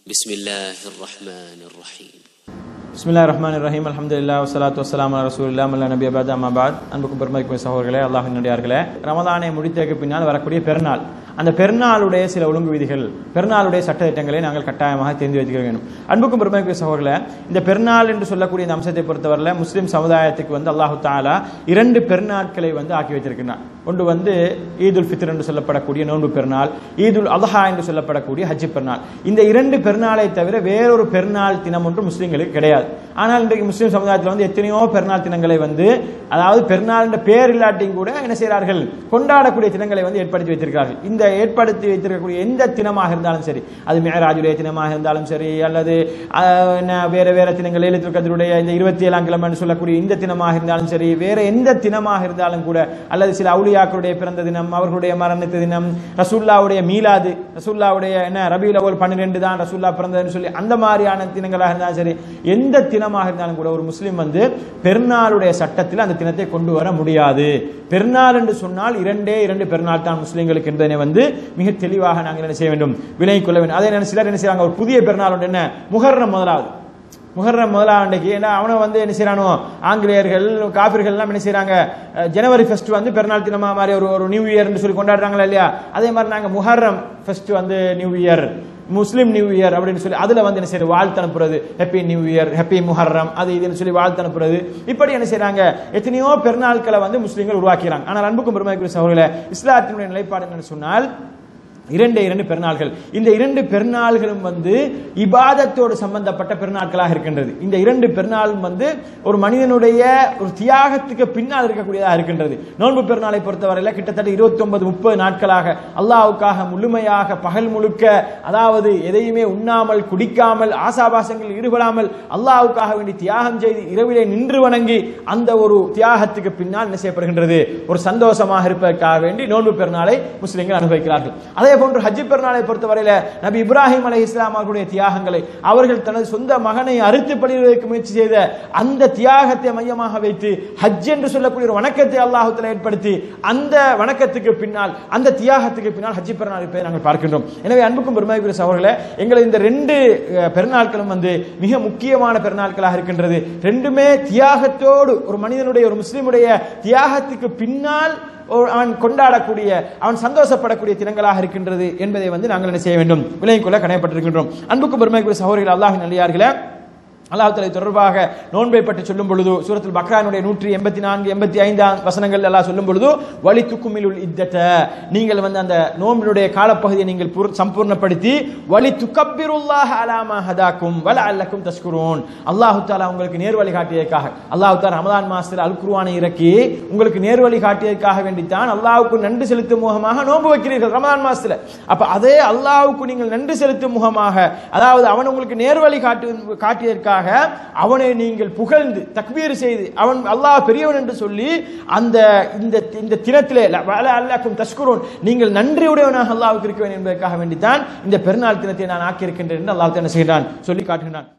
بسم الله الرحمن الرحيم பிஸ்மில்லா ரஹ்மான் ரஹீம் அல்ஹம்துலில்லாஹ் வஸ்ஸலாத்து வஸ்ஸலாமு அலா ரசூலில்லாஹ் மல்ல நபி அபாத் அம்மாபாத் அன்புக்கும் பெருமதிக்கும் சகோதரர்களே அல்லாஹின் நடிகார்களே ரமதானை முடித்ததற்கு பின்னால் வரக்கூடிய பெருநாள் அந்த பெருநாளுடைய சில ஒழுங்கு விதிகள் பெருநாளுடைய சட்டத்திட்டங்களை நாங்கள் கட்டாயமாக தெரிந்து வைத்துக்க வேண்டும் அன்புக்கும் பெருமதிக்கும் சகோதரர்களே இந்த பெருநாள் என்று சொல்லக்கூடிய இந்த அம்சத்தை பொறுத்தவரையில் முஸ்லிம் சமுதாயத்துக்கு வந்து அல்லாஹு தாலா இரண்டு பெருநாட்களை வந்து ஆக்கி வைத்திருக்கிறார் ஒன்று வந்து ஈதுல் ஃபித்ர் என்று சொல்லப்படக்கூடிய நோன்பு பெருநாள் ஈதுல் அல்ஹா என்று சொல்லப்படக்கூடிய ஹஜ்ஜி பெருநாள் இந்த இரண்டு பெருநாளை தவிர வேறொரு பெருநாள் தினம் ஒன்று முஸ்லிம்களுக்கு கிடையாது ஆனால் இன்றைக்கு முஸ்லிம் சமுதாயத்தில் வந்து எத்தனையோ பெருநாள் தினங்களை வந்து அதாவது பெருநாள் என்ற பெயர் இல்லாட்டியும் கூட என்ன செய்கிறார்கள் கொண்டாடக்கூடிய தினங்களை வந்து ஏற்படுத்தி வைத்திருக்கிறார்கள் இந்த ஏற்படுத்தி வைத்திருக்கக்கூடிய எந்த தினமாக இருந்தாலும் சரி அது மேராஜுடைய தினமாக இருந்தாலும் சரி அல்லது அஹ், என்ன வேற வேற தினங்கள் ஏழு கதிருடைய இந்த இருபத்தி ஏழாம் கிழமைன்னு சொல்லக்கூடிய இந்த தினமாக இருந்தாலும் சரி வேற எந்த தினமாக இருந்தாலும் கூட அல்லது சில அவுலியாக்களுடைய பிறந்த தினம் அவர்களுடைய மரணத்து தினம் ரசூல்லாவுடைய மீலாது ரசூல்லாவுடைய என்ன ரபியுல் அவல் பன்னிரெண்டு தான் ரசூல்லா பிறந்ததுன்னு சொல்லி அந்த மாதிரியான தினங்களாக இருந்தாலும் சரி எந்த தினமாக இருந்தாலும் கூட ஒரு முஸ்லீம் வந்து பெருநாளுடைய சட்டத்தில் அந்த தினத்தை கொண்டு வர முடியாது பெருநாள் என்று சொன்னால் இரண்டே இரண்டு பெருநாள் தான் முஸ்லீம்களுக்கு என்பதனை வந்து மிக தெளிவாக நாங்கள் என்ன செய்ய வேண்டும் விலகிக் கொள்ள வேண்டும் அதே நேரம் சிலர் என்ன செய்றாங்க ஒரு புதிய பெருநாள் ஒன்று என்ன முகர்ரம் முதலாவது முகர்ரம் முதலாம் அன்றைக்கு ஏன்னா அவனை வந்து என்ன செய்யறானோ ஆங்கிலேயர்கள் காபிர்கள் எல்லாம் என்ன செய்றாங்க அஹ், ஜனவரி ஃபர்ஸ்ட் வந்து பெருநாள் தினமா மாதிரி ஒரு ஒரு நியூ இயர்னு சொல்லி கொண்டாடுறாங்களா இல்லையா அதே மாதிரி நாங்க முஹர்ரம் ஃபர்ஸ்ட் வந்து new year Muslim new year அப்படின்னு சொல்லி அதுல வந்து என்ன செய்யறது வாழ்த்து அனுப்புறது happy new year happy Muharram அது இதுன்னு சொல்லி வாழ்த்து அனுப்புறது இப்படி என்ன செய்றாங்க எத்தனையோ பெருநாட்களை வந்து முஸ்லீம்கள் உருவாக்கிறாங்க ஆனால் அன்புக்கும் பெருமைக்குரிய சகோதரர்களே இஸ்லாத்தினுடைய நிலைப்பாடு என்னன்னு சொன்னால் இரண்டு இரண்டு பெருநாள்கள் இந்த இரண்டு பெருநாள்களும் வந்து இபாதத்தோடு சம்பந்தப்பட்ட பெருநாட்களாக இருக்கின்றது இந்த இரண்டு பெருநாளும் வந்து ஒரு மனிதனுடைய ஒரு தியாகத்துக்கு பின்னால் இருக்கக்கூடியதாக இருக்கின்றது நோன்பு பெருநாளை பொறுத்தவரையில கிட்டத்தட்ட இருபத்தி ஒன்பது முப்பது நாட்களாக அல்லாஹ்வுக்காக முழுமையாக பகல் முழுக்க அதாவது எதையுமே உண்ணாமல் குடிக்காமல் ஆசாபாசங்களில் ஈடுபடாமல் அல்லாஹ்வுக்காக வேண்டி தியாகம் செய்து இரவிலே நின்று வணங்கி அந்த ஒரு தியாகத்துக்கு பின்னால் என்ன செய்யப்படுகின்றது ஒரு சந்தோஷமாக இருப்பதற்காக வேண்டி நோன்பு பெருநாளை முஸ்லிம்கள் அனுபவிக்கிறார்கள் அதே போன்று ஹஜ்ஜி பெருநாளை பொறுத்தவரையில நபி இப்ராஹிம் அலை இஸ்லாம் அவர்களுடைய தியாகங்களை அவர்கள் தனது சொந்த மகனை அறுத்து படுவதற்கு முயற்சி செய்த அந்த தியாகத்தை மையமாக வைத்து ஹஜ் என்று சொல்லக்கூடிய ஒரு வணக்கத்தை அல்லாஹுத்தல ஏற்படுத்தி அந்த வணக்கத்துக்கு பின்னால் அந்த தியாகத்துக்கு பின்னால் ஹஜ்ஜி பெருநாள் இருப்பதை நாங்கள் பார்க்கின்றோம் எனவே அன்புக்கும் பெருமைக்குரிய சகோதரர்களே எங்களது இந்த ரெண்டு அஹ், பெருநாட்களும் வந்து மிக முக்கியமான பெருநாட்களாக இருக்கின்றது ரெண்டுமே தியாகத்தோடு ஒரு மனிதனுடைய ஒரு முஸ்லிமுடைய தியாகத்துக்கு பின்னால் ஒரு அவன் கொண்டாடக்கூடிய அவன் சந்தோஷப்படக்கூடிய தினங்களாக இருக்கின்றது என்பதை வந்து நாங்கள் என்ன செய்ய வேண்டும் விலகிக் கொள்ள கணையப்பட்டிருக்கின்றோம் அன்புக்கு பெருமைக்குரிய சகோதரிகள் அல்லாஹின் நல்லியார்களே அல்லாஹ் தலை தொடர்பாக நோன்பை பற்றி சொல்லும் பொழுது சூரத்துல் பக்ரானுடைய நூற்றி எண்பத்தி நான்கு எண்பத்தி ஐந்தாம் வசனங்கள் எல்லாம் சொல்லும் பொழுது வலி துக்குமிலுள் இத்தத்த நீங்கள் வந்து அந்த நோம்பினுடைய காலப்பகுதியை நீங்கள் பூர்- சம்பூர்ணப்படுத்தி வலி துக்கப்பிருல்லாஹ் அலாமா ஹதாக்கும் வல அல்லக்கும் தஸ்குரூன் அல்லாஹு தாலா உங்களுக்கு நேர்வழி காட்டியதற்காக அல்லாஹு தாலா ரமதான் மாசத்தில் அல் குர்ஆனை இறக்கி உங்களுக்கு நேர்வழி காட்டியதற்காக வேண்டித்தான் அல்லாஹ்வுக்கு நன்றி செலுத்தும் முகமாக நோன்பு வைக்கிறீர்கள் ரமதான் மாசத்துல அப்ப அதே அல்லாஹ்வுக்கு நீங்கள் நன்றி செலுத்தும் முகமாக அதாவது அவன் உங்களுக்கு நேர்வழி காட்டு காட்டியதற்காக அவனை நீங்கள் புகழ்ந்து தக்பீர் செய்து அவன் அல்லாஹ் பெரியவன் என்று சொல்லி அந்த இந்த இந்த தினத்திலே அல்லாக்கும் தஸ்குரோன் நீங்கள் நன்றியுடையவனாக அல்லாஹ்வுக்கு இருக்க வேண்டும் என்பதற்காக வேண்டித்தான் இந்த பெருநாள் தினத்தை நான் ஆக்கியிருக்கின்றேன் என்று அல்லாஹ் என்ன செய்கிறான் சொல்லி காட்டுகிறான்